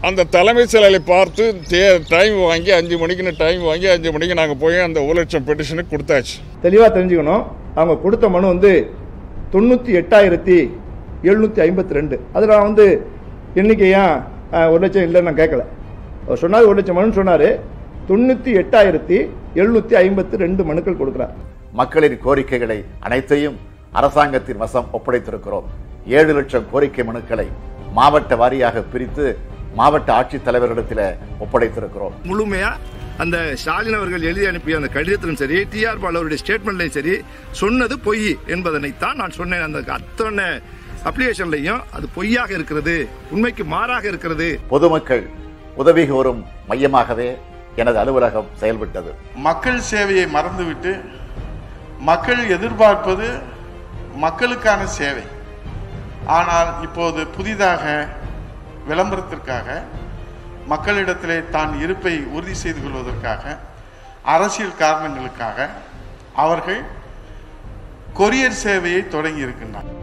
அந்த தலைமைச் செயலரை பார்த்து தே டைம் வாங்கி அஞ்சு மணிக்குன்னு டைம் வாங்கி அஞ்சு மணிக்கு நாங்கள் போய் அந்த ஒரு லட்சம் பெட்டிஷனுக்கு கொடுத்தாச்சு தெளிவாக தெரிஞ்சுக்கணும் அவங்க கொடுத்த மனு வந்து தொண்ணூற்றி எட்டாயிரத்தி எழுநூற்றி ஐம்பத்தி ரெண்டு அதில் நான் வந்து எண்ணிக்கையா அஹ், ஒரு லட்சம் இல்லைன்னு நான் கேட்கல அவர் சொன்னார் ஒரு லட்சம் மனுன்னு சொன்னார் தொண்ணூற்றி எட்டாயிரத்தி எழுநூற்றி ஐம்பத்தி ரெண்டு மனுக்கள் கொடுக்குறார் மக்களின் கோரிக்கைகளை அனைத்தையும் அரசாங்கத்தின் வசம் ஒப்படைத்திருக்கிறோம் ஏழு லட்சம் கோரிக்கை மனுக்களை மாவட்ட வாரியாக பிரித்து மாவட்ட ஆட்சித் தலைவர்களிடத்தில் ஒப்படைத்திருக்கிறோம் முழுமையா அந்த ஸ்டாலின் அவர்கள் எழுதி அனுப்பிய அந்த கடிதத்திலும் சரி டிஆர் பால் அவருடைய ஸ்டேட்மெண்ட்லையும் சரி சொன்னது பொய் என்பதனைத்தான் நான் சொன்னேன் அந்த அத்தனை அப்ளிகேஷன்லையும் அது பொய்யாக இருக்கிறது உண்மைக்கு மாறாக இருக்கிறது பொதுமக்கள் உதவி கோரும் மையமாகவே எனது அலுவலகம் செயல்பட்டது மக்கள் சேவையை மறந்துவிட்டு மக்கள் எதிர்பார்ப்பது மக்களுக்கான சேவை ஆனால் இப்போது புதிதாக விளம்பரத்திற்காக மக்களிடத்திலே தான் இருப்பை உறுதி செய்து கொள்வதற்காக அரசியல் காரணங்களுக்காக அவர்கள் கொரியர் சேவையை தொடங்கி இருக்கின்றனர்